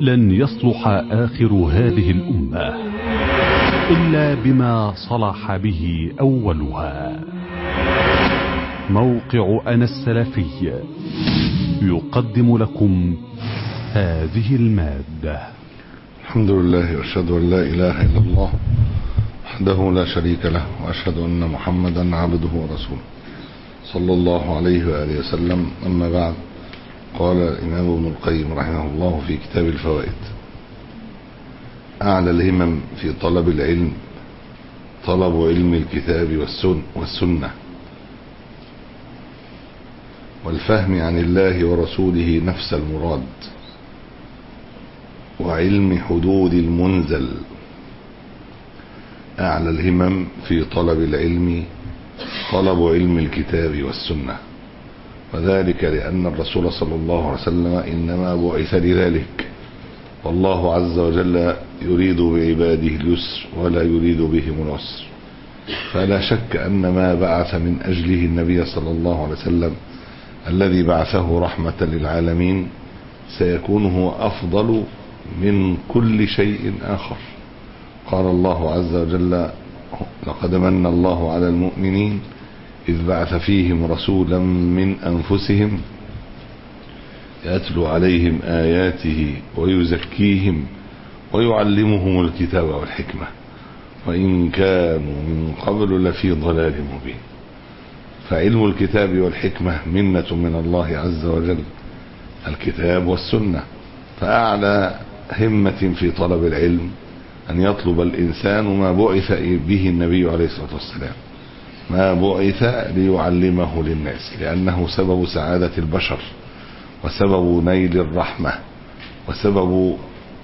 لن يصلح آخر هذه الأمة إلا بما صلح به أولها موقع أنا السلفي يقدم لكم هذه المادة الحمد لله واشهد ان لا اله الا الله وحده لا شريك له واشهد ان محمدا عبده ورسوله صلى الله عليه واله وسلم اما بعد قال الامام ابن القيم رحمه الله في كتاب الفوائد اعلى الهمم في طلب العلم طلب علم الكتاب والسن والسنه والفهم عن الله ورسوله نفس المراد وعلم حدود المنزل أعلى الهمم في طلب العلم طلب علم الكتاب والسنة وذلك لأن الرسول صلى الله عليه وسلم إنما بعث لذلك والله عز وجل يريد بعباده اليسر ولا يريد بهم العسر فلا شك أن ما بعث من أجله النبي صلى الله عليه وسلم الذي بعثه رحمة للعالمين سيكون هو أفضل من كل شيء آخر قال الله عز وجل لقد من الله على المؤمنين إذ بعث فيهم رسولا من أنفسهم يتلو عليهم آياته ويزكيهم ويعلمهم الكتاب والحكمة وإن كانوا من قبل لفي ضلال مبين فعلم الكتاب والحكمة منة من الله عز وجل الكتاب والسنة فأعلى همة في طلب العلم أن يطلب الإنسان ما بعث به النبي عليه الصلاة والسلام ما بعث ليعلمه للناس لأنه سبب سعادة البشر وسبب نيل الرحمة وسبب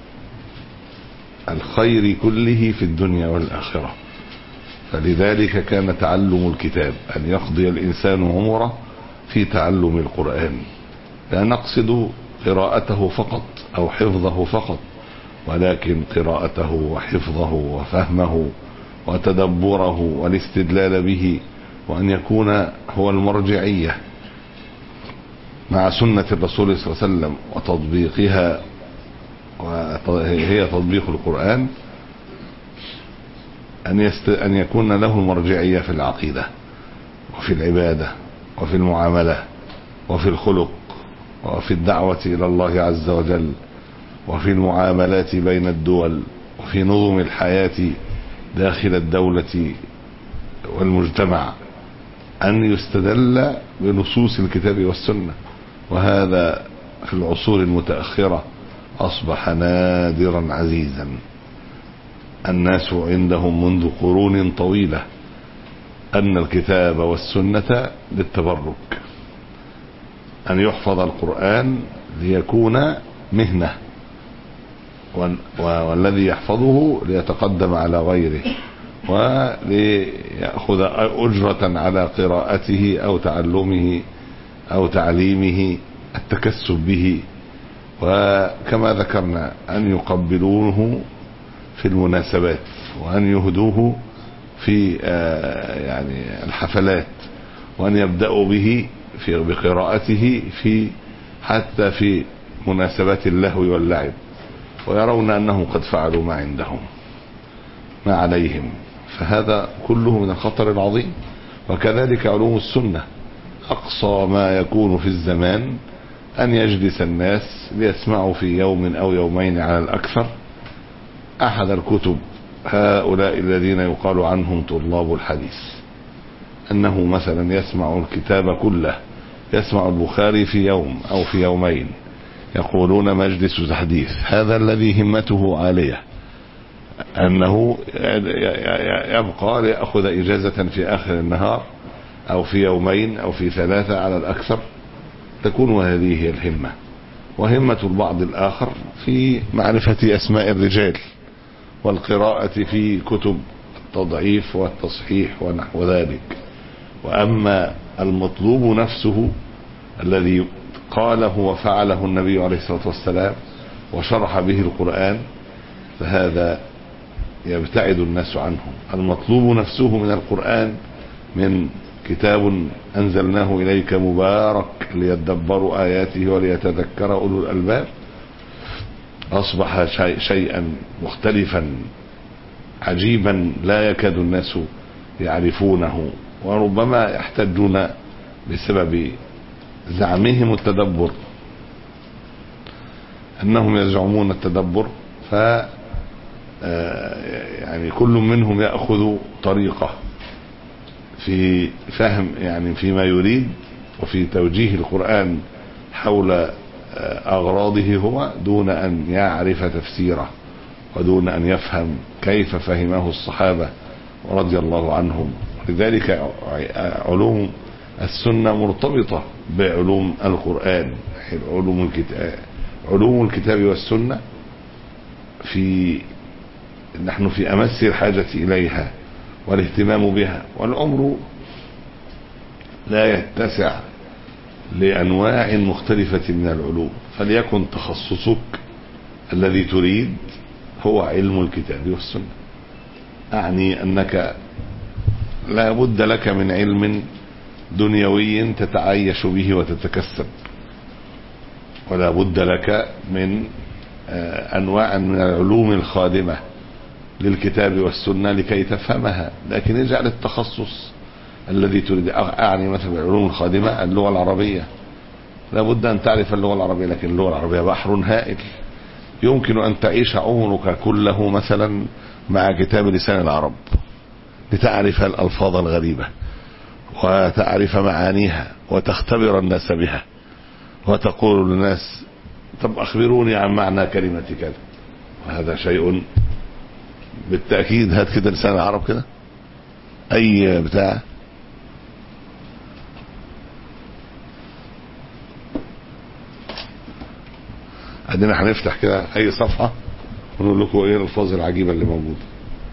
الخير كله في الدنيا والآخرة فلذلك كان تعلم الكتاب أن يقضي الإنسان عمره في تعلم القرآن لا نقصد قراءته فقط أو حفظه فقط ولكن قراءته وحفظه وفهمه وتدبره والاستدلال به وأن يكون هو المرجعية مع سنة الرسول صلى الله عليه وسلم وتطبيقها وهي تطبيق القرآن أن, يست... أن يكون له المرجعية في العقيدة وفي العبادة وفي المعاملة وفي الخلق وفي الدعوة إلى الله عز وجل وفي المعاملات بين الدول وفي نظم الحياة داخل الدولة والمجتمع أن يستدل بنصوص الكتاب والسنة وهذا في العصور المتأخرة أصبح نادرا عزيزا الناس عندهم منذ قرون طويلة أن الكتاب والسنة للتبرك أن يحفظ القرآن ليكون مهنة والذي يحفظه ليتقدم على غيره وليأخذ أجرة على قراءته أو تعلمه أو تعليمه التكسب به وكما ذكرنا أن يقبلونه في المناسبات وأن يهدوه في يعني الحفلات وأن يبدأوا به في بقراءته في حتى في مناسبات اللهو واللعب ويرون أنهم قد فعلوا ما عندهم ما عليهم فهذا كله من الخطر العظيم وكذلك علوم السنة أقصى ما يكون في الزمان أن يجلس الناس ليسمعوا في يوم أو يومين على الأكثر أحد الكتب هؤلاء الذين يقال عنهم طلاب الحديث أنه مثلا يسمع الكتاب كله يسمع البخاري في يوم أو في يومين يقولون مجلس تحديث هذا الذي همته عالية أنه يبقى ليأخذ إجازة في آخر النهار أو في يومين أو في ثلاثة على الأكثر تكون هذه هي الهمة وهمة البعض الآخر في معرفة أسماء الرجال والقراءة في كتب التضعيف والتصحيح ونحو ذلك وأما المطلوب نفسه الذي قاله وفعله النبي عليه الصلاة والسلام وشرح به القرآن فهذا يبتعد الناس عنه المطلوب نفسه من القرآن من كتاب أنزلناه إليك مبارك ليدبروا آياته وليتذكر أولو الألباب أصبح شيء شيئا مختلفا عجيبا لا يكاد الناس يعرفونه وربما يحتجون بسبب زعمهم التدبر انهم يزعمون التدبر ف يعني كل منهم ياخذ طريقه في فهم يعني فيما يريد وفي توجيه القران حول اغراضه هو دون ان يعرف تفسيره ودون ان يفهم كيف فهمه الصحابه رضي الله عنهم لذلك علوم السنة مرتبطة بعلوم القرآن علوم الكتاب علوم الكتاب والسنة في نحن في أمس الحاجة إليها والاهتمام بها والعمر لا يتسع لأنواع مختلفة من العلوم فليكن تخصصك الذي تريد هو علم الكتاب والسنة أعني أنك لا بد لك من علم دنيوي تتعايش به وتتكسب ولا بد لك من انواع من العلوم الخادمه للكتاب والسنه لكي تفهمها لكن اجعل التخصص الذي تريد اعني مثلا العلوم الخادمه اللغه العربيه لا بد ان تعرف اللغه العربيه لكن اللغه العربيه بحر هائل يمكن ان تعيش عمرك كله مثلا مع كتاب لسان العرب لتعرف الالفاظ الغريبه وتعرف معانيها وتختبر الناس بها وتقول للناس طب اخبروني عن معنى كلمة كذا وهذا شيء بالتأكيد هات كده لسان العرب كده اي بتاع عندنا هنفتح كده اي صفحة ونقول لكم ايه الالفاظ العجيبة اللي موجودة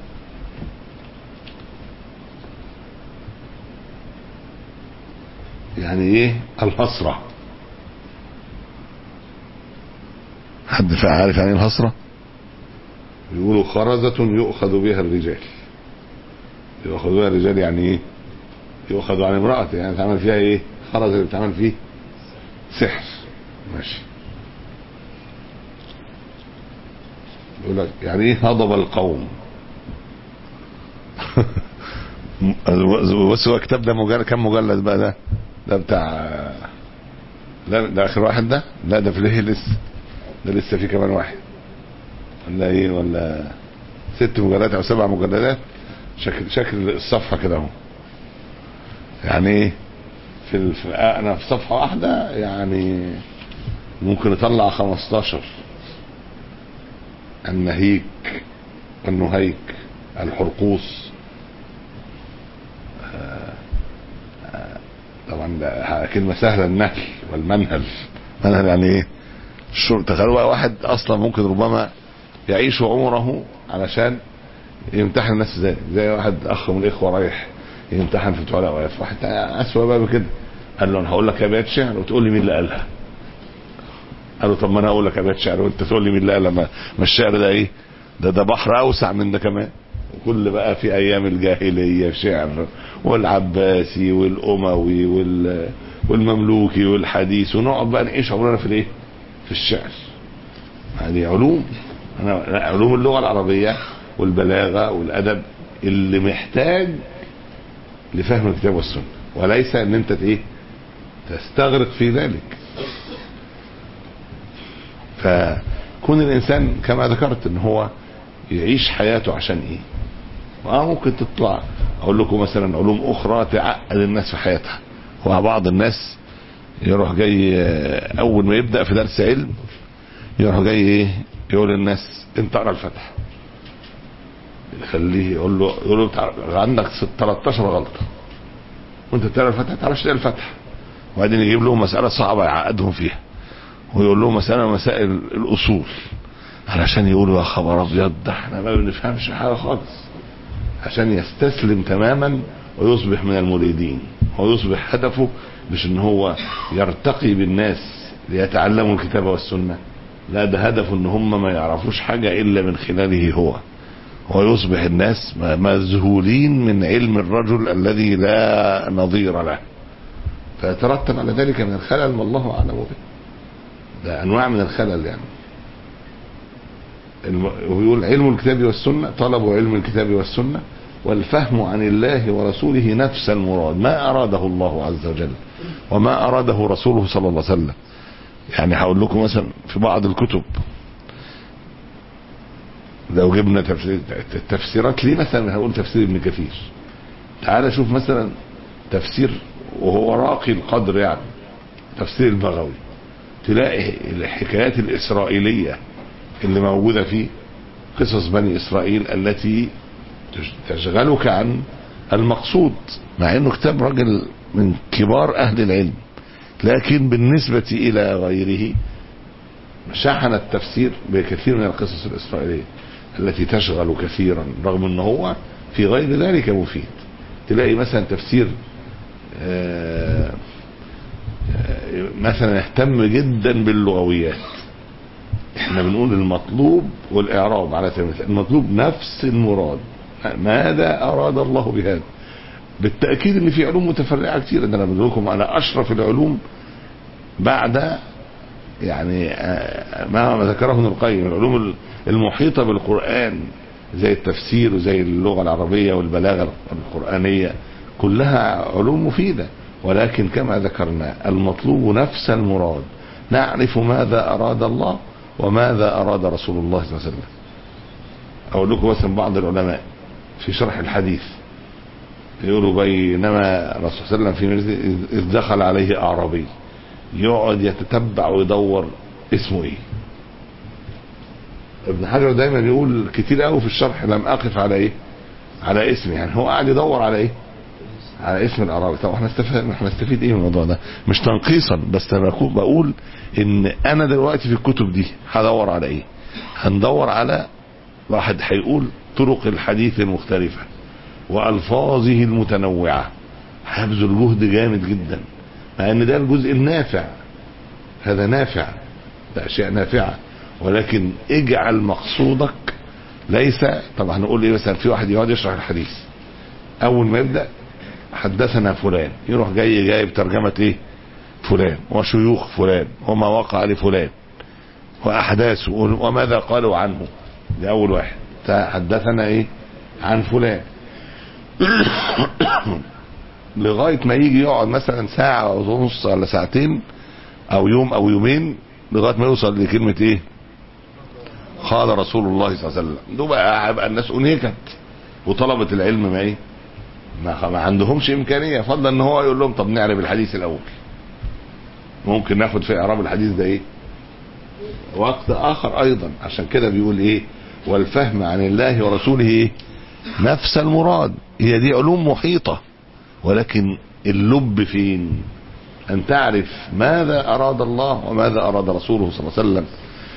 يعني ايه الحسرة حد عارف يعني الحسرة يقولوا خرزة يؤخذ بها الرجال يؤخذ بها الرجال يعني ايه يؤخذ عن امرأة يعني تعمل فيها ايه خرز اللي بتعمل فيه سحر ماشي يقول لك يعني ايه هضب القوم بس هو كتاب ده مجلد كم مجلد بقى ده ده بتاع لا ده اخر واحد ده لا ده في ليه لسه ده لسه في كمان واحد ولا ايه ولا ست مجلدات او سبع مجلدات شكل شكل الصفحه كده اهو يعني ايه في, الف... انا في صفحه واحده يعني ممكن اطلع 15 النهيك والنهيك الحرقوس طبعا ده كلمه سهله النهل والمنهل منهل يعني ايه تخيلوا واحد اصلا ممكن ربما يعيش عمره علشان يمتحن الناس ازاي زي واحد اخ من الاخوه رايح يمتحن في بتوع الاوقاف واحد اسوء بقى بكده قال له انا هقول لك ابيات شعر وتقول لي مين اللي قالها قال له طب ما انا اقول لك ابيات شعر وانت تقول لي مين اللي قالها ما الشعر ده ايه ده ده بحر اوسع من ده كمان وكل بقى في ايام الجاهليه شعر والعباسي والاموي وال والمملوكي والحديث ونقعد بقى نعيش عمرنا في الايه؟ في الشعر. هذه علوم أنا علوم اللغه العربيه والبلاغه والادب اللي محتاج لفهم الكتاب والسنه وليس ان انت ايه؟ تستغرق في ذلك. فكون الانسان كما ذكرت ان هو يعيش حياته عشان ايه؟ اه ممكن تطلع اقول لكم مثلا علوم اخرى تعقد الناس في حياتها هو بعض الناس يروح جاي اول ما يبدا في درس علم يروح جاي ايه يقول للناس انت اقرا الفتح يخليه يقول له يقول له عندك 13 غلطه وانت بتقرا الفتح تعرفش تقرا الفتح وبعدين يجيب لهم مساله صعبه يعقدهم فيها ويقول لهم مساله مسائل الاصول علشان يقولوا يا خبر ابيض ده احنا ما بنفهمش حاجه خالص عشان يستسلم تماما ويصبح من المريدين ويصبح هدفه مش ان هو يرتقي بالناس ليتعلموا الكتاب والسنه لا ده هدفه ان هم ما يعرفوش حاجه الا من خلاله هو ويصبح الناس مذهولين من علم الرجل الذي لا نظير له فيترتب على ذلك من الخلل والله اعلم به ده انواع من الخلل يعني الم- ويقول علم الكتاب والسنة طلب علم الكتاب والسنة والفهم عن الله ورسوله نفس المراد ما أراده الله عز وجل وما أراده رسوله صلى الله عليه وسلم يعني هقول لكم مثلا في بعض الكتب لو جبنا تفسير التفسيرات ليه مثلا هقول تفسير ابن كثير تعال شوف مثلا تفسير وهو راقي القدر يعني تفسير البغوي تلاقي الحكايات الإسرائيلية اللي موجودة فيه قصص بني إسرائيل التي تش- تشغلك عن المقصود مع انه كتاب راجل من كبار اهل العلم لكن بالنسبة الى غيره شحن التفسير بكثير من القصص الاسرائيلية التي تشغل كثيرا رغم ان هو في غير ذلك مفيد تلاقي مثلا تفسير آه، آه، مثلا يهتم جدا باللغويات احنا بنقول المطلوب والاعراب على سبيل المثال المطلوب نفس المراد ماذا اراد الله بهذا بالتاكيد ان في علوم متفرعه كتير ده انا بقول لكم على اشرف العلوم بعد يعني آه، ما ذكره ابن القيم العلوم المحيطه بالقران زي التفسير وزي اللغه العربيه والبلاغه القرانيه كلها علوم مفيده ولكن كما ذكرنا المطلوب نفس المراد نعرف ماذا اراد الله وماذا اراد رسول الله صلى الله عليه وسلم اقول لكم مثلا بعض العلماء في شرح الحديث يقولوا بينما الرسول صلى الله عليه وسلم في مجلس اذ دخل عليه اعرابي يقعد يتتبع ويدور اسمه ايه ابن حجر دايما يقول كتير قوي في الشرح لم اقف على ايه على اسمه يعني هو قاعد يدور على ايه على اسم الاعرابي طب احنا نستفيد احنا نستفيد ايه من الموضوع ده مش تنقيصا بس انا بقول- بقول ان انا دلوقتي في الكتب دي هدور على ايه هندور على واحد هيقول طرق الحديث المختلفة والفاظه المتنوعة هيبذل جهد جامد جدا مع ان ده الجزء النافع هذا نافع ده اشياء نافعة ولكن اجعل مقصودك ليس طبعا هنقول ايه مثلا في واحد يقعد يشرح الحديث اول ما يبدا حدثنا فلان يروح جاي جايب ترجمه ايه فلان وشيوخ فلان وما وقع لفلان واحداثه وماذا قالوا عنه ده اول واحد حدثنا ايه عن فلان لغايه ما يجي يقعد مثلا ساعه او نص ولا ساعتين او يوم او يومين لغايه ما يوصل لكلمه ايه قال رسول الله صلى الله عليه وسلم دول بقى هيبقى الناس انهكت وطلبه العلم ما ايه ما, ما عندهمش امكانيه فضلا ان هو يقول لهم طب نعرف الحديث الاول ممكن ناخد في اعراب الحديث ده ايه وقت اخر ايضا عشان كده بيقول ايه والفهم عن الله ورسوله ايه نفس المراد هي دي علوم محيطه ولكن اللب فين ان تعرف ماذا اراد الله وماذا اراد رسوله صلى الله عليه وسلم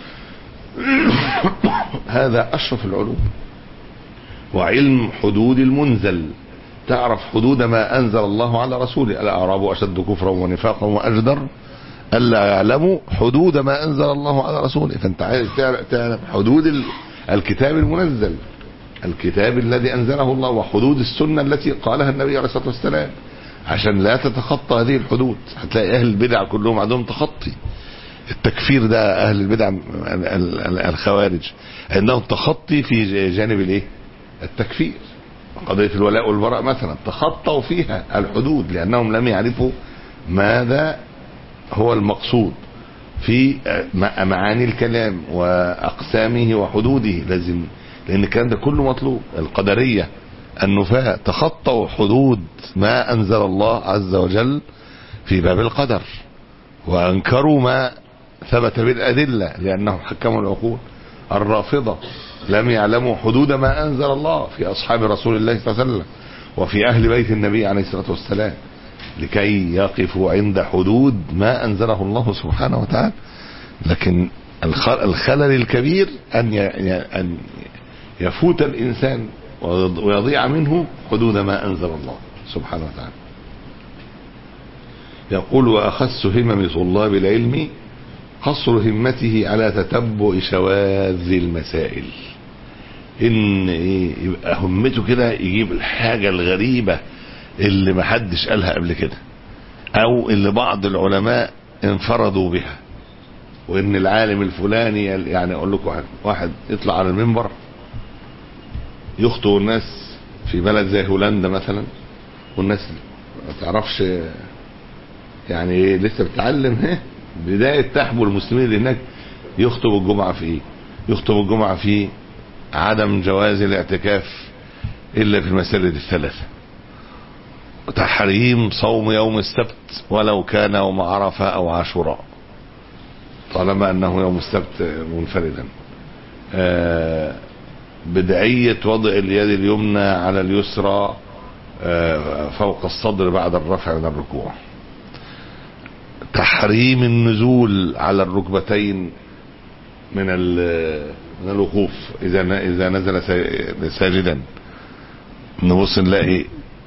هذا اشرف العلوم وعلم حدود المنزل تعرف حدود ما انزل الله على رسوله الاعراب اشد كفرا ونفاقا واجدر الا يعلموا حدود ما انزل الله على رسوله فانت عايز تعرف حدود الكتاب المنزل الكتاب الذي انزله الله وحدود السنه التي قالها النبي عليه الصلاه والسلام عشان لا تتخطى هذه الحدود هتلاقي اهل البدع كلهم عندهم تخطي التكفير ده اهل البدع الخوارج عندهم تخطي في جانب الايه التكفير قضية الولاء والبراء مثلا تخطوا فيها الحدود لأنهم لم يعرفوا ماذا هو المقصود في معاني الكلام وأقسامه وحدوده لازم لأن الكلام ده كله مطلوب القدرية النفاة تخطوا حدود ما أنزل الله عز وجل في باب القدر وأنكروا ما ثبت بالأدلة لأنهم حكموا العقول الرافضة لم يعلموا حدود ما أنزل الله في أصحاب رسول الله صلى الله عليه وسلم وفي أهل بيت النبي عليه الصلاة والسلام لكي يقفوا عند حدود ما أنزله الله سبحانه وتعالى لكن الخلل الكبير أن أن يفوت الإنسان ويضيع منه حدود ما أنزل الله سبحانه وتعالى يقول وأخس همم طلاب العلم قصر همته على تتبع شواذ المسائل ان ايه يبقى همته كده يجيب الحاجة الغريبة اللي محدش قالها قبل كده او اللي بعض العلماء انفردوا بها وان العالم الفلاني يعني اقول لكم واحد, واحد يطلع على المنبر يخطئ الناس في بلد زي هولندا مثلا والناس ما تعرفش يعني إيه لسه بتتعلم ها بدايه تحبو المسلمين اللي هناك يخطب الجمعه في ايه؟ يخطب الجمعه في عدم جواز الاعتكاف الا في المساجد الثلاثه تحريم صوم يوم السبت ولو كان يوم عرفه او عاشوراء طالما انه يوم السبت منفردا آه بدعية وضع اليد اليمنى على اليسرى آه فوق الصدر بعد الرفع من الركوع تحريم النزول على الركبتين من من الوقوف اذا اذا نزل ساجدا نبص نلاقي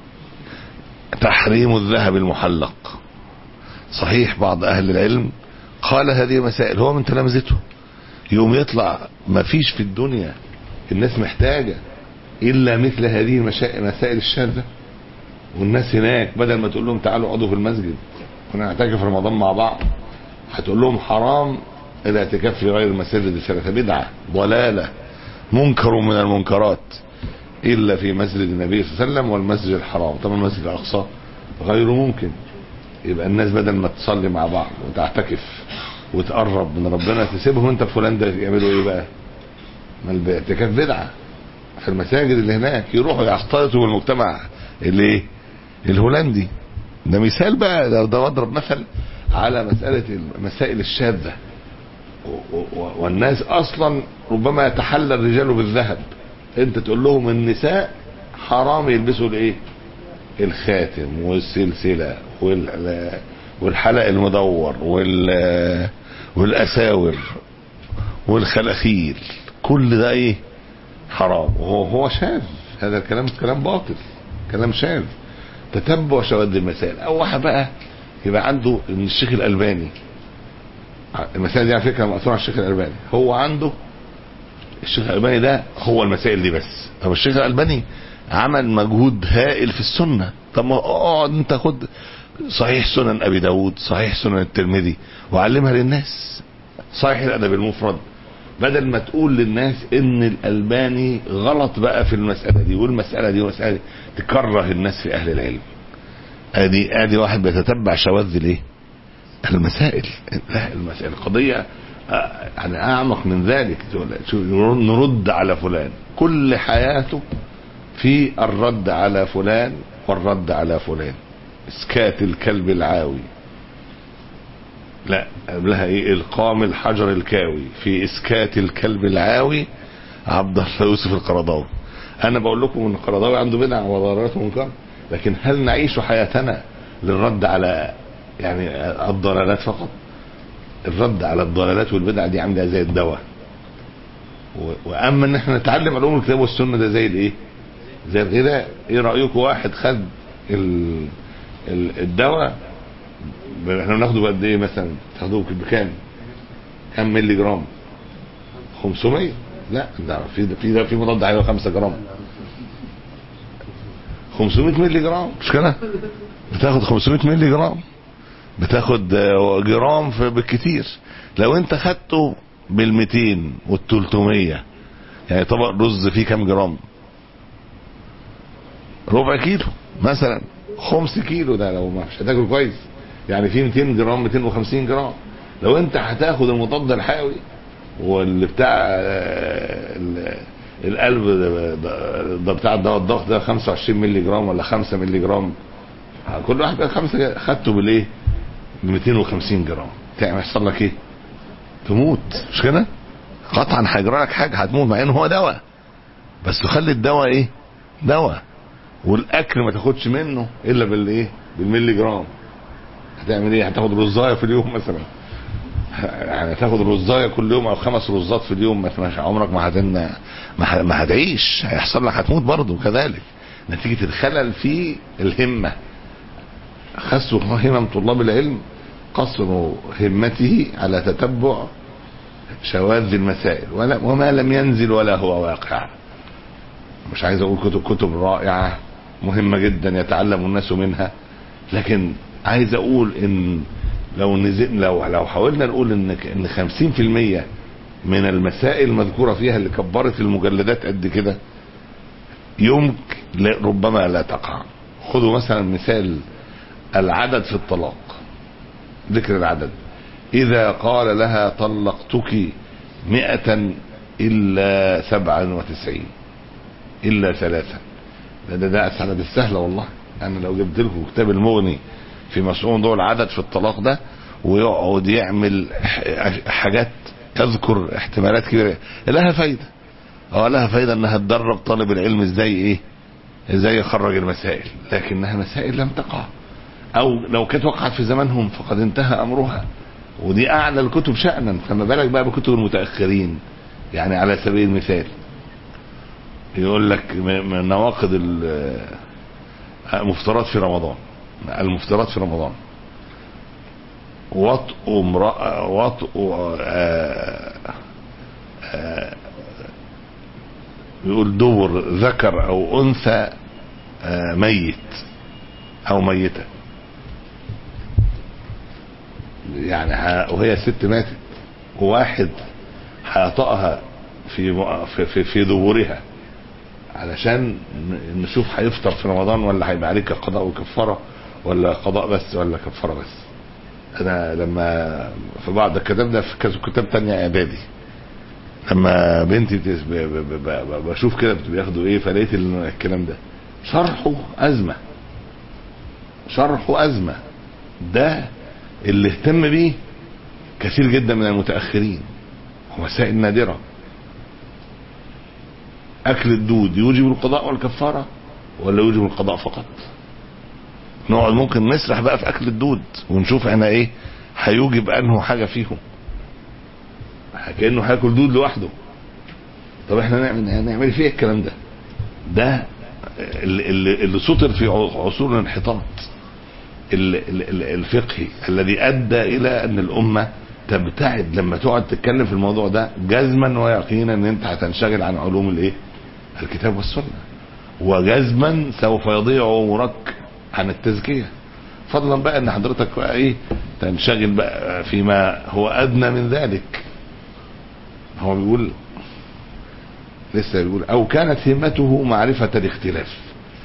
تحريم الذهب المحلق صحيح بعض اهل العلم قال هذه مسائل هو من تلامذته يوم يطلع ما فيش في الدنيا الناس محتاجة إلا مثل هذه المسائل الشاذة والناس هناك بدل ما تقول لهم تعالوا اقعدوا في المسجد كنا نعتكف في رمضان مع بعض هتقول لهم حرام الاعتكاف في غير المساجد الثلاثة بدعة ضلالة منكر من المنكرات إلا في مسجد النبي صلى الله عليه وسلم والمسجد الحرام طبعا المسجد الأقصى غير ممكن يبقى الناس بدل ما تصلي مع بعض وتعتكف وتقرب من ربنا تسيبهم انت في هولندا يعملوا ايه بقى؟ ما الاعتكاف بدعه في المساجد اللي هناك يروحوا يختلطوا بالمجتمع اللي ايه؟ الهولندي ده مثال بقى ده, ده بضرب مثل على مسألة المسائل الشاذة والناس أصلا ربما يتحلى الرجال بالذهب أنت تقول لهم النساء حرام يلبسوا الإيه؟ الخاتم والسلسلة والحلق المدور وال والأساور والخلاخيل كل ده ايه حرام وهو هو شاذ هذا الكلام كلام باطل كلام شاذ تتبع شواذ المسائل او واحد بقى يبقى عنده الشيخ الالباني المسائل دي على فكره مأثورة على الشيخ الالباني هو عنده الشيخ الالباني ده هو المسائل دي بس طب الشيخ الالباني عمل مجهود هائل في السنه طب ما اقعد انت خد صحيح سنن ابي داود صحيح سنن الترمذي وعلمها للناس صحيح الادب المفرد بدل ما تقول للناس ان الالباني غلط بقى في المساله دي والمساله دي والمساله دي تكره الناس في اهل العلم ادي ادي واحد بيتتبع شواذ الايه المسائل لا المسائل القضيه يعني اعمق من ذلك نرد على فلان كل حياته في الرد على فلان والرد على فلان اسكات الكلب العاوي لا قبلها ايه القام الحجر الكاوي في اسكات الكلب العاوي عبد الله يوسف القرضاوي انا بقول لكم ان القرضاوي عنده بدع وضررات ومنكر لكن هل نعيش حياتنا للرد على يعني الضلالات فقط الرد على الضلالات والبدع دي عامله زي الدواء واما ان احنا نتعلم علوم الكتاب والسنه ده زي الايه زي الغذاء ايه رايكم واحد خد الدواء احنا بناخده بقد ايه مثلا تاخدوه بكام كام ملي جرام 500 لا ده في في ده في مضاد حيوي 5 جرام 500 ملي جرام مش كده بتاخد 500 ملي جرام بتاخد جرام في بالكتير لو انت خدته بال 200 وال 300 يعني طبق رز فيه كام جرام ربع كيلو مثلا خمس كيلو ده لو مش هتاكل كويس يعني في 200 جرام 250 جرام لو انت هتاخد المضاد الحيوي واللي بتاع القلب ده بتاع الدواء الضغط ده 25 مللي جرام ولا 5 مللي جرام كل واحد خمسه خدته بالايه؟ ب 250 جرام تعمل يحصل لك ايه؟ تموت مش كده؟ قطعا هيجرى لك حاجه هتموت مع انه هو دواء بس خلي الدواء ايه؟ دواء والاكل ما تاخدش منه الا بالايه؟ بالملي جرام هتعمل ايه؟ هتاخد رزايه في اليوم مثلا يعني هتاخد رزايه كل يوم او خمس رزات في اليوم ما عمرك ما هتن ما هتعيش هيحصل لك هتموت برضه كذلك نتيجه الخلل في الهمه خسوا همم طلاب العلم قصروا همته على تتبع شواذ المسائل ولا وما لم ينزل ولا هو واقع مش عايز اقول كتب كتب رائعه مهمه جدا يتعلم الناس منها لكن عايز اقول ان لو نزل لو لو حاولنا نقول ان ان 50% من المسائل المذكوره فيها اللي كبرت المجلدات قد كده يمكن لا- ربما لا تقع خذوا مثلا مثال العدد في الطلاق ذكر العدد إذا قال لها طلقتك مئة إلا سبعا وتسعين إلا ثلاثة ده ده, ده أسعد بالسهلة والله أنا لو جبت لكم كتاب المغني في مسؤول دول العدد في الطلاق ده ويقعد يعمل ح- حاجات تذكر احتمالات كبيرة لها فايدة اه لها فايدة انها تدرب طالب العلم ازاي ايه ازاي يخرج المسائل لكنها مسائل لم تقع او لو كانت وقعت في زمانهم فقد انتهى امرها ودي اعلى الكتب شأنا فما بالك بقى بكتب المتأخرين يعني على سبيل المثال يقول لك م- من نواقض ال- المفترات في رمضان المفترات في رمضان وطء امرأة وطء آه، آه، يقول دور ذكر او انثى آه، ميت او ميتة يعني ه- وهي ست ماتت وواحد هيطأها في م- في في, في دبورها علشان ن- نشوف هيفطر في رمضان ولا هيبقى عليك قضاء وكفاره ولا قضاء بس ولا كفاره بس انا لما في بعض الكتاب ده في كذا كتاب تانية اعدادي لما بنتي بتس- ب- ب- ب- ب- بشوف كده بياخدوا ايه فلقيت ال- الكلام ده شرحه ازمه شرحه ازمه ده اللي اهتم بيه كثير جدا من المتاخرين ومسائل نادره اكل الدود يوجب القضاء والكفاره ولا يوجب القضاء فقط نقعد ممكن نسرح بقى في اكل الدود ونشوف احنا ايه هيوجب انه حاجه فيهم كانه هياكل دود لوحده طب احنا نعمل نعمل فيه الكلام ده ده اللي, اللي اللي سطر في عصور الانحطاط ال- ال- ال- الفقهي الذي ادى الى ان الامه تبتعد لما تقعد تتكلم في الموضوع ده جزما ويقينا ان انت هتنشغل عن علوم الايه الكتاب والسنه وجزما سوف يضيع عمرك عن التزكيه فضلا بقى ان حضرتك بقى ايه تنشغل بقى فيما هو ادنى من ذلك هو بيقول لسه بيقول او كانت همته معرفه الاختلاف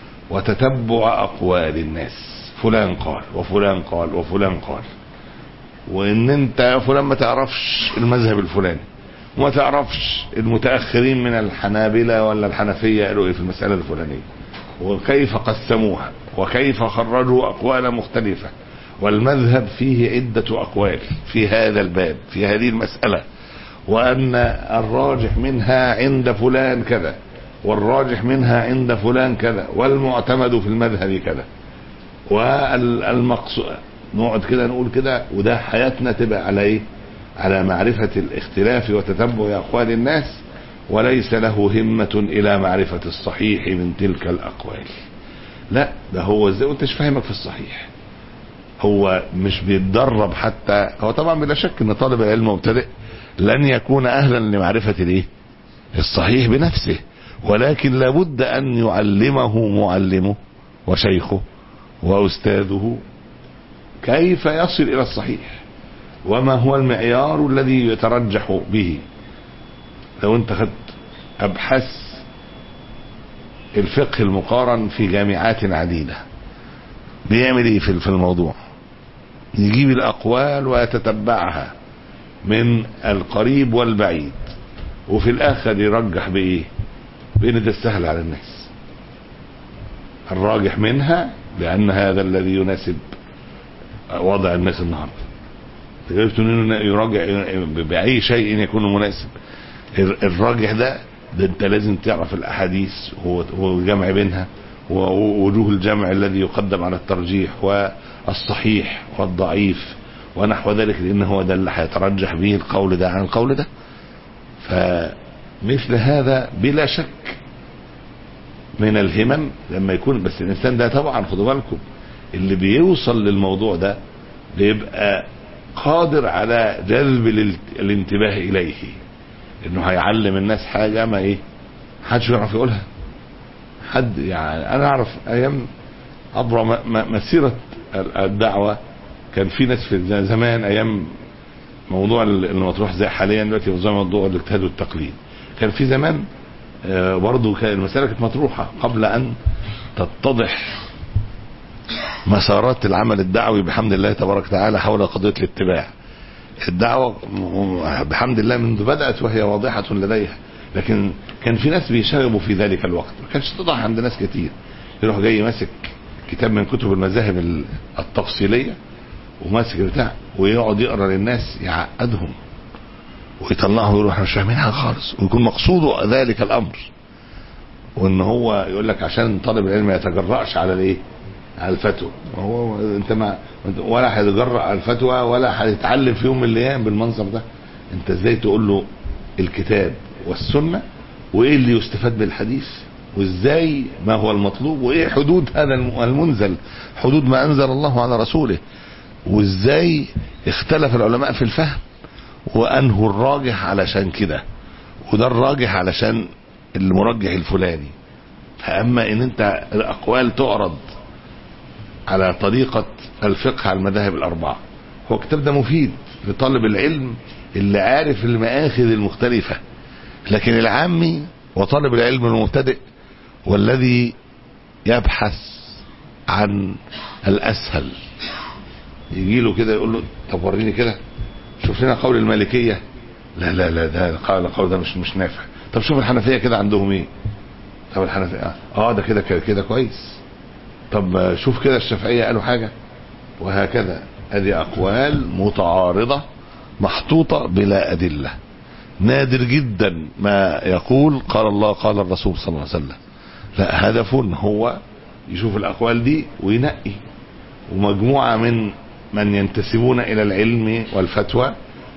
وتتبع اقوال الناس فلان قال وفلان قال وفلان قال وان انت يا فلان ما تعرفش المذهب الفلاني وما تعرفش المتاخرين من الحنابله ولا الحنفيه قالوا ايه في المساله الفلانيه وكيف قسموها وكيف خرجوا اقوالا مختلفه والمذهب فيه عده اقوال في هذا الباب في هذه المساله وان الراجح منها عند فلان كذا والراجح منها عند فلان كذا والمعتمد في المذهب كذا والمقصود نقعد كده نقول كده وده حياتنا تبقى على ايه على معرفة الاختلاف وتتبع أقوال الناس وليس له همة إلى معرفة الصحيح من تلك الأقوال لا ده هو ازاي وانت مش فاهمك في الصحيح هو مش بيتدرب حتى هو طبعا بلا شك ان طالب العلم مبتدئ لن يكون اهلا لمعرفة الايه الصحيح بنفسه ولكن لابد ان يعلمه معلمه وشيخه واستاذه كيف يصل الى الصحيح وما هو المعيار الذي يترجح به لو انت خدت ابحاث الفقه المقارن في جامعات عديدة بيعمل ايه في في الموضوع يجيب الاقوال ويتتبعها من القريب والبعيد وفي الاخر يرجح بايه بان ده السهل على الناس الراجح منها لان هذا الذي يناسب وضع الناس النهارده جبت انه يراجع باي شيء يكون مناسب الراجح ده ده انت لازم تعرف الاحاديث والجمع بينها ووجوه الجمع الذي يقدم على الترجيح والصحيح والضعيف ونحو ذلك لان هو ده اللي هيترجح به القول ده عن القول ده فمثل هذا بلا شك من الهمم لما يكون بس الانسان ده طبعا خدوا بالكم اللي بيوصل للموضوع ده بيبقى قادر على جذب الانتباه اليه انه هيعلم الناس حاجه ما ايه حدش يعرف يقولها حد يعني انا اعرف ايام عبر مسيره الدعوه كان في ناس في زمان ايام موضوع المطروح زي حاليا دلوقتي زي موضوع الاجتهاد والتقليد كان في زمان آه، برضه كان المسألة كانت مطروحة قبل أن تتضح مسارات العمل الدعوي بحمد الله تبارك وتعالى حول قضية الاتباع الدعوة بحمد الله منذ بدأت وهي واضحة لديها لكن كان في ناس بيشغبوا في ذلك الوقت ما كانش تضح عند ناس كتير يروح جاي ماسك كتاب من كتب المذاهب التفصيلية وماسك بتاع ويقعد يقرا للناس يعقدهم ويطلعهم ويقولوا احنا مش فاهمين حاجه خالص ويكون مقصوده ذلك الامر وان هو يقول لك عشان طالب العلم ما يتجرأش على الايه؟ على الفتوى هو انت ما ولا هيتجرأ على الفتوى ولا هيتعلم في يوم من الايام بالمنظر ده انت ازاي تقول له الكتاب والسنه وايه اللي يستفاد بالحديث وازاي ما هو المطلوب وايه حدود هذا المنزل حدود ما انزل الله على رسوله وازاي اختلف العلماء في الفهم وانه الراجح علشان كده وده الراجح علشان المرجح الفلاني فاما ان انت الاقوال تعرض على طريقة الفقه على المذاهب الاربعة هو الكتاب ده مفيد لطالب العلم اللي عارف المآخذ المختلفة لكن العامي وطالب العلم المبتدئ والذي يبحث عن الاسهل يجي له كده يقول له طب وريني كده شوف لنا قول المالكيه لا لا لا ده قال القول ده مش مش نافع طب شوف الحنفيه كده عندهم ايه طب الحنفيه اه ده كده كده, كده كويس طب شوف كده الشافعيه قالوا حاجه وهكذا ادي اقوال متعارضه محطوطه بلا ادله نادر جدا ما يقول قال الله قال الرسول صلى الله عليه وسلم لا هدف هو يشوف الاقوال دي وينقي ومجموعه من من ينتسبون الى العلم والفتوى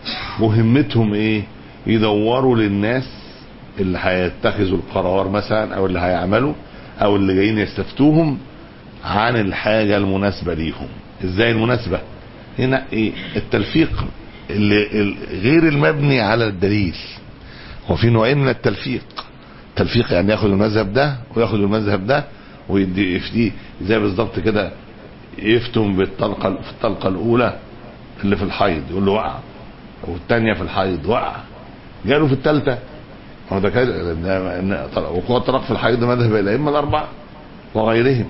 مهمتهم ايه يدوروا للناس اللي هيتخذوا القرار مثلا او اللي هيعملوا او اللي جايين يستفتوهم عن الحاجة المناسبة ليهم ازاي المناسبة هنا ايه التلفيق اللي غير المبني على الدليل وفي نوعين من التلفيق تلفيق يعني ياخد المذهب ده وياخد المذهب ده ويدي يفتيه زي بالظبط كده يفتم بالطلقه في الطلقه الاولى اللي في الحيض يقول له وقع والثانيه في الحيض وقع جاله في الثالثه هو ده كده وقوع الطلاق في الحيض مذهب الائمه الاربعه وغيرهم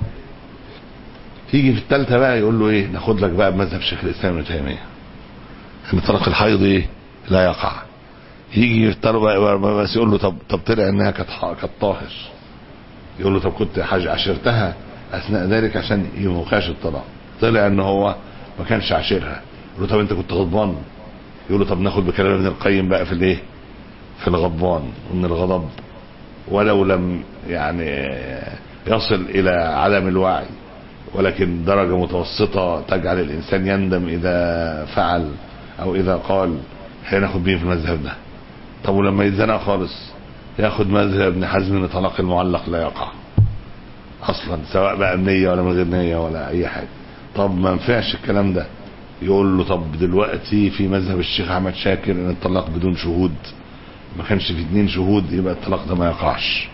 يجي في الثالثه بقى يقول له ايه ناخد لك بقى بمذهب شيخ الاسلام ابن تيميه ان طلاق الحيض ايه لا يقع يجي بس يقول له طب طب طلع انها كانت كانت طاهر يقول له طب كنت عشرتها اثناء ذلك عشان يوقعش الطلاق طلع ان هو ما كانش عاشرها يقول له طب انت كنت غضبان يقول له طب ناخد بكلام ابن القيم بقى في الايه في الغضبان وان الغضب ولو لم يعني يصل الى عدم الوعي ولكن درجة متوسطة تجعل الانسان يندم اذا فعل او اذا قال هناخد بيه في المذهب ده طب ولما يتزنق خالص ياخد مذهب ابن حزم ان طلاق المعلق لا يقع اصلا سواء بقى بنيه ولا من غير نيه ولا اي حاجه طب ما ينفعش الكلام ده يقول له طب دلوقتي في مذهب الشيخ احمد شاكر ان الطلاق بدون شهود ما كانش في اتنين شهود يبقى الطلاق ده ما يقعش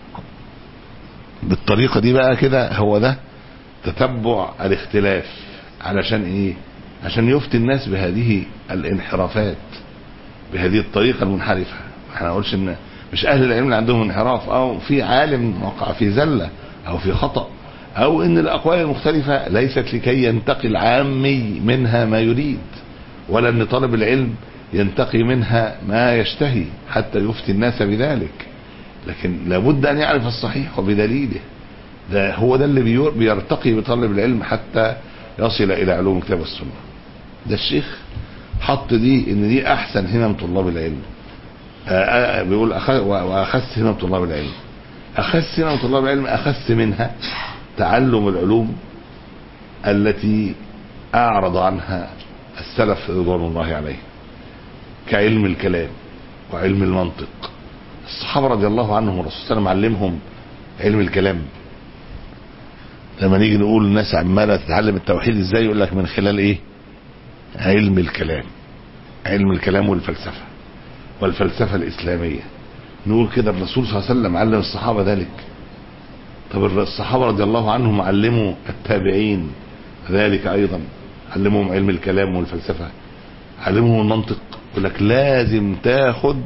بالطريقه دي بقى كده هو ده تتبع الاختلاف علشان ايه عشان يفتي الناس بهذه الانحرافات بهذه الطريقه المنحرفه احنا نقولش ان مش اهل العلم اللي عندهم انحراف او في عالم وقع في زله او في خطا او ان الاقوال المختلفه ليست لكي ينتقي العامي منها ما يريد ولا ان طالب العلم ينتقي منها ما يشتهي حتى يفتي الناس بذلك لكن لابد ان يعرف الصحيح وبدليله ده هو ده اللي بيرتقي بطالب العلم حتى يصل الى علوم الكتاب والسنه ده الشيخ حط دي ان دي احسن همم طلاب العلم بيقول واخس همم طلاب العلم اخس همم طلاب العلم اخس منها تعلم العلوم التي اعرض عنها السلف رضوان الله عليهم كعلم الكلام وعلم المنطق الصحابه رضي الله عنهم الرسول صلى الله عليه وسلم علمهم علم الكلام لما نيجي نقول الناس عماله تتعلم التوحيد ازاي يقول لك من خلال ايه علم الكلام علم الكلام والفلسفه والفلسفه الاسلاميه نقول كده الرسول صلى الله عليه وسلم علم الصحابه ذلك طب الصحابه رضي الله عنهم علموا التابعين ذلك ايضا علمهم علم الكلام والفلسفة علمهم المنطق يقول لك لازم تاخد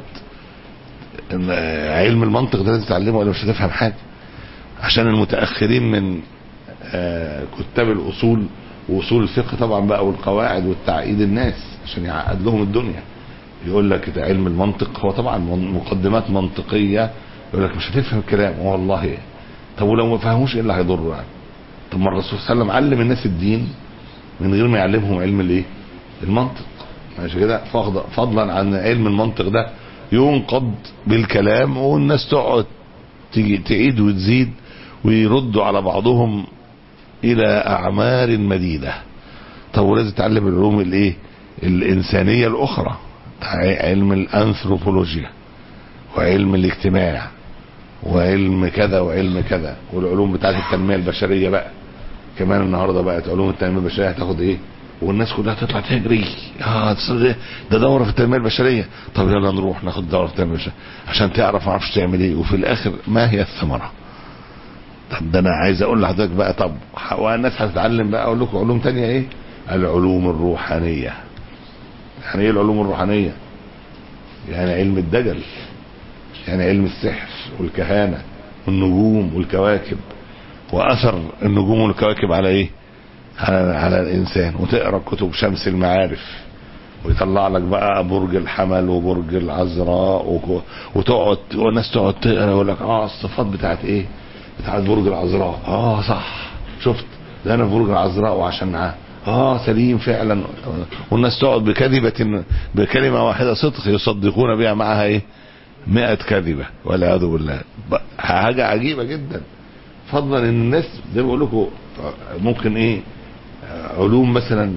علم المنطق ده لازم تتعلمه ولا مش هتفهم حاجة عشان المتأخرين من كتاب الأصول وأصول الفقه طبعا بقى والقواعد والتعقيد الناس عشان يعقد لهم الدنيا يقول لك ده علم المنطق هو طبعا مقدمات منطقية يقول لك مش هتفهم الكلام والله طب ولو ما فهموش ايه اللي هيضره يعني طب ما الرسول صلى الله عليه وسلم علم الناس الدين من غير ما يعلمهم علم الايه المنطق ماشي كده فضلا عن علم المنطق ده ينقض بالكلام والناس تقعد تيجي تعيد وتزيد ويردوا على بعضهم الى اعمار مديده طب ولازم تتعلم العلوم الايه الانسانيه الاخرى علم الانثروبولوجيا وعلم الاجتماع وعلم كذا وعلم كذا والعلوم بتاعت التنميه البشريه بقى كمان النهارده بقت علوم التنميه البشريه هتاخد ايه والناس كلها تطلع تجري اه ده دوره في التنميه البشريه طب يلا نروح ناخد دوره في التنميه البشريه عشان تعرف ما اعرفش تعمل ايه وفي الاخر ما هي الثمره طب ده انا عايز اقول لحضرتك بقى طب والناس هتتعلم بقى اقول لكم علوم تانية ايه العلوم الروحانيه يعني ايه العلوم الروحانيه يعني علم الدجل يعني علم السحر والكهانه والنجوم والكواكب واثر النجوم والكواكب على ايه على, على الانسان وتقرا كتب شمس المعارف ويطلع لك بقى برج الحمل وبرج العذراء وتقعد والناس تقعد تقرا يقول لك اه الصفات بتاعت ايه بتاعت برج العذراء اه صح شفت ده انا في برج العذراء وعشان معاه اه سليم فعلا والناس تقعد بكذبة بكلمة واحدة صدق يصدقون بها معها ايه مئة كذبة والعياذ بالله حاجة عجيبة جدا فضلا ان الناس زي ما بقول لكم ممكن ايه علوم مثلا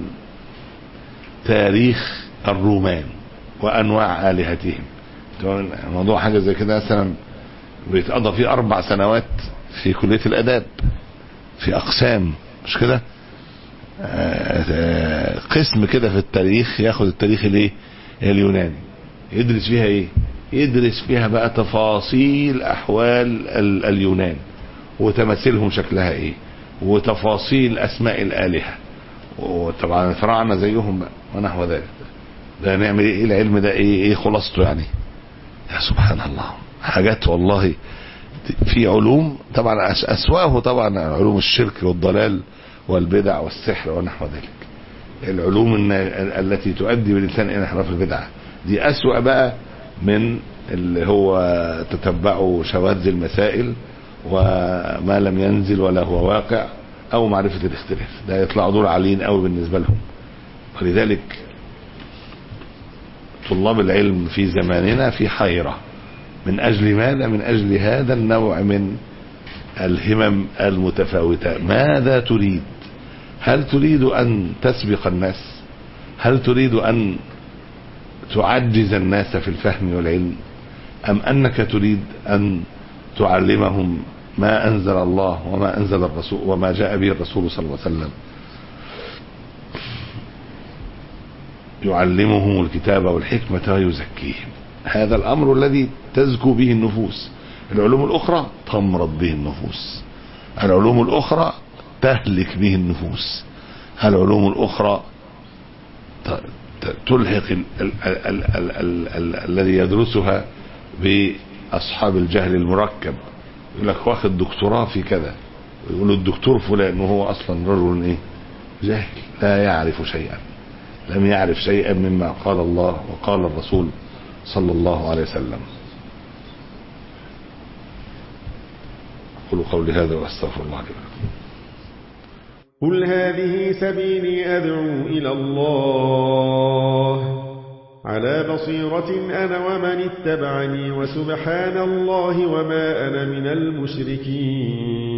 تاريخ الرومان وانواع الهتهم موضوع حاجه زي كده مثلا بيتقضى فيه اربع سنوات في كليه الاداب في اقسام مش كده قسم كده في التاريخ ياخد التاريخ الايه اليوناني يدرس فيها ايه يدرس فيها بقى تفاصيل احوال اليونان وتماثيلهم شكلها ايه وتفاصيل اسماء الالهه وطبعا الفراعنه زيهم بقى ونحو ذلك ده نعمل ايه العلم ده ايه ايه خلاصته يعني يا سبحان الله حاجات والله في علوم طبعا اسواه طبعا علوم الشرك والضلال والبدع والسحر ونحو ذلك العلوم التي تؤدي بالانسان الى انحراف البدعه دي اسوا بقى من اللي هو تتبعوا شواذ المسائل وما لم ينزل ولا هو واقع او معرفة الاختلاف ده يطلعوا دول عاليين قوي بالنسبة لهم ولذلك طلاب العلم في زماننا في حيرة من اجل ماذا من اجل هذا النوع من الهمم المتفاوتة ماذا تريد هل تريد ان تسبق الناس هل تريد ان تعجز الناس في الفهم والعلم ام انك تريد ان تعلمهم ما انزل الله وما انزل الرسول وما جاء به الرسول صلى الله عليه وسلم يعلمهم الكتاب والحكمة ويزكيهم هذا الامر الذي تزكو به النفوس العلوم الاخرى تمرض به النفوس العلوم الاخرى تهلك به النفوس العلوم الاخرى تلحق الذي يدرسها باصحاب الجهل المركب يقول لك واخد دكتوراه في كذا ويقول الدكتور فلان وهو اصلا رجل ايه جاهل لا يعرف شيئا لم يعرف شيئا مما قال الله وقال الرسول صلى الله عليه وسلم قولوا قولي هذا واستغفر الله لي قل هذه سبيلي أدعو إلى الله على بصيرة أنا ومن اتبعني وسبحان الله وما أنا من المشركين